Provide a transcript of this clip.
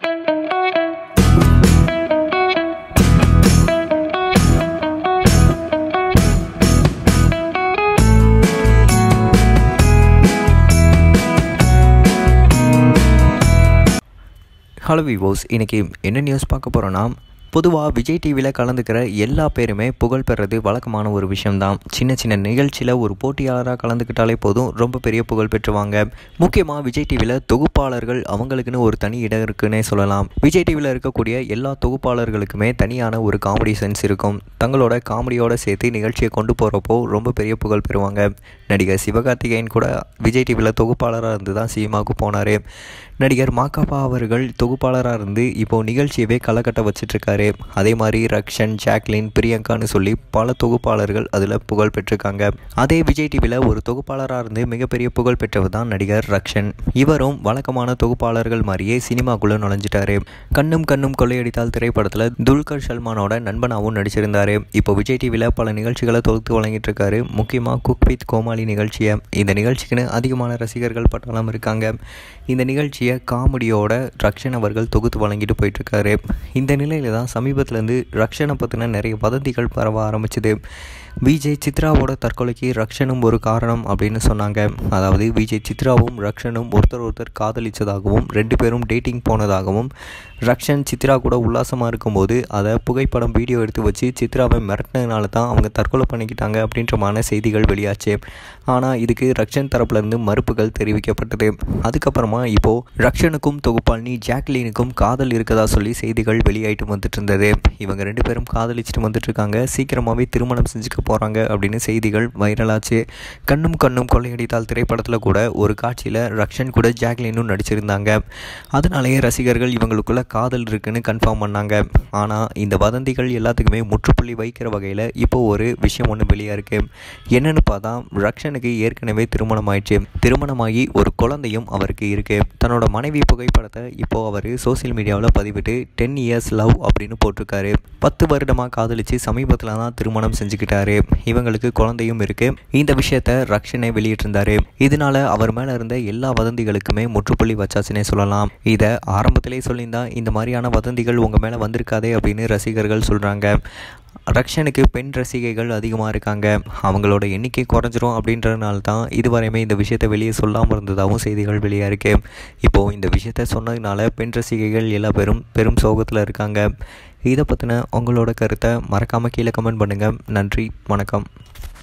hello விவோஸ் இன்றைக்கி என்ன news பார்க்க போகிறோன்னா பொதுவாக விஜய் டிவியில் கலந்துக்கிற எல்லா பேருமே புகழ் பெறது வழக்கமான ஒரு விஷயம்தான் சின்ன சின்ன நிகழ்ச்சியில் ஒரு போட்டியாளராக கலந்துக்கிட்டாலே போதும் ரொம்ப பெரிய புகழ் பெற்றுவாங்க முக்கியமாக விஜய் டிவியில் தொகுப்பாளர்கள் அவங்களுக்குன்னு ஒரு தனி இடம் இருக்குன்னே சொல்லலாம் விஜய் டிவியில் இருக்கக்கூடிய எல்லா தொகுப்பாளர்களுக்குமே தனியான ஒரு காமெடி சென்ஸ் இருக்கும் தங்களோட காமெடியோடு சேர்த்து நிகழ்ச்சியை கொண்டு போகிறப்போ ரொம்ப பெரிய புகழ் பெறுவாங்க நடிகர் சிவகார்த்திகேயன் கூட விஜய் டிவியில் தொகுப்பாளராக இருந்து தான் சினிமாவுக்கு போனார் நடிகர் மாக்காப்பா அவர்கள் தொகுப்பாளராக இருந்து இப்போது நிகழ்ச்சியவே களக்கட்ட வச்சிட்ருக்காரு அதே மாதிரி ரக்ஷன் ஜாக்லின் பிரியங்கான்னு சொல்லி பல தொகுப்பாளர்கள் அதில் புகழ் பெற்றிருக்காங்க அதே விஜய் டிவியில் ஒரு தொகுப்பாளராக இருந்து மிகப்பெரிய புகழ் பெற்றவர் தான் நடிகர் ரக்ஷன் இவரும் வழக்கமான தொகுப்பாளர்கள் மாதிரியே சினிமாக்குள்ளே நுழைஞ்சிட்டாரு கண்ணும் கண்ணும் கொள்ளையடித்தால் திரைப்படத்தில் துல்கர் சல்மானோட நண்பனாகவும் நடிச்சிருந்தாரு இப்போ விஜய் டிவியில் பல நிகழ்ச்சிகளை தொகுத்து வழங்கிட்டு இருக்காரு முக்கியமாக குக் வித் கோமாளி நிகழ்ச்சியை இந்த நிகழ்ச்சிக்குன்னு அதிகமான ரசிகர்கள் பட்டாளம் இருக்காங்க இந்த நிகழ்ச்சியை காமெடியோட ரக்ஷன் அவர்கள் தொகுத்து வழங்கிட்டு போயிட்டுருக்காரு இந்த நிலையில தான் சமீபத்துலேருந்து ரக்ஷனை பற்றின நிறைய வதந்திகள் பரவ ஆரம்பிச்சுது விஜய் சித்ராவோட தற்கொலைக்கு ரக்ஷனும் ஒரு காரணம் அப்படின்னு சொன்னாங்க அதாவது விஜய் சித்ராவும் ரக்ஷனும் ஒருத்தர் ஒருத்தர் காதலிச்சதாகவும் ரெண்டு பேரும் டேட்டிங் போனதாகவும் ரக்ஷன் சித்ரா கூட உல்லாசமாக இருக்கும்போது அதை புகைப்படம் வீடியோ எடுத்து வச்சு சித்ராவை மிரட்டினதுனால தான் அவங்க தற்கொலை பண்ணிக்கிட்டாங்க அப்படின்றமான செய்திகள் வெளியாச்சு ஆனால் இதுக்கு ரக்ஷன் தரப்புலேருந்து மறுப்புகள் தெரிவிக்கப்பட்டது அதுக்கப்புறமா இப்போது ரக்ஷனுக்கும் தொகுப்பாளினி ஜாக்லினுக்கும் காதல் இருக்கதா சொல்லி செய்திகள் வெளியாயிட்டு வந்துட்டு இருந்தது இவங்க ரெண்டு பேரும் காதலிச்சுட்டு வந்துட்டு இருக்காங்க சீக்கிரமாகவே திருமணம் செஞ்சுக்க போகிறாங்க அப்படின்னு செய்திகள் வைரலாச்சு கண்ணும் கண்ணும் கொள்ளையடித்தால் திரைப்படத்தில் கூட ஒரு காட்சியில் ரக்ஷன் கூட ஜாக்லினும் நடிச்சிருந்தாங்க அதனாலேயே ரசிகர்கள் இவங்களுக்குள்ள காதல் இருக்குன்னு கன்ஃபார்ம் பண்ணாங்க ஆனால் இந்த வதந்திகள் எல்லாத்துக்குமே முற்றுப்புள்ளி வைக்கிற வகையில் இப்போ ஒரு விஷயம் ஒன்று வெளியாக இருக்கு என்னன்னு பார்த்தா ரக்ஷனுக்கு ஏற்கனவே திருமணம் ஆயிடுச்சு திருமணமாகி ஒரு குழந்தையும் அவருக்கு இருக்கு தன்னோட மனைவி புகைப்படத்தை இப்போ அவர் சோசியல் மீடியாவில் பதிவிட்டு டென் இயர்ஸ் லவ் அப்படின்னு போட்டிருக்காரு பத்து வருடமாக காதலிச்சு சமீபத்தில் தான் திருமணம் செஞ்சுக்கிட்டாரு இவங்களுக்கு குழந்தையும் இருக்கு இந்த விஷயத்த ரக்ஷனே வெளியிட்டிருந்தாரு இதனால அவர் மேலே இருந்த எல்லா வதந்திகளுக்குமே முற்றுப்புள்ளி வச்சாச்சுன்னே சொல்லலாம் இதை ஆரம்பத்திலே சொல்லியிருந்தா இந்த மாதிரியான வதந்திகள் உங்கள் மேலே வந்திருக்காதே அப்படின்னு ரசிகர்கள் சொல்கிறாங்க ரக்ஷனுக்கு பெண் ரசிகைகள் அதிகமாக இருக்காங்க அவங்களோட எண்ணிக்கை குறைஞ்சிரும் அப்படின்றதுனால தான் இதுவரையுமே இந்த விஷயத்தை வெளியே சொல்லாமல் இருந்ததாகவும் செய்திகள் வெளியாக இருக்கு இப்போது இந்த விஷயத்த சொன்னதுனால பெண் ரசிகைகள் எல்லா பேரும் பெரும் சோகத்தில் இருக்காங்க இதை பற்றின உங்களோட கருத்தை மறக்காமல் கீழே கமெண்ட் பண்ணுங்கள் நன்றி வணக்கம்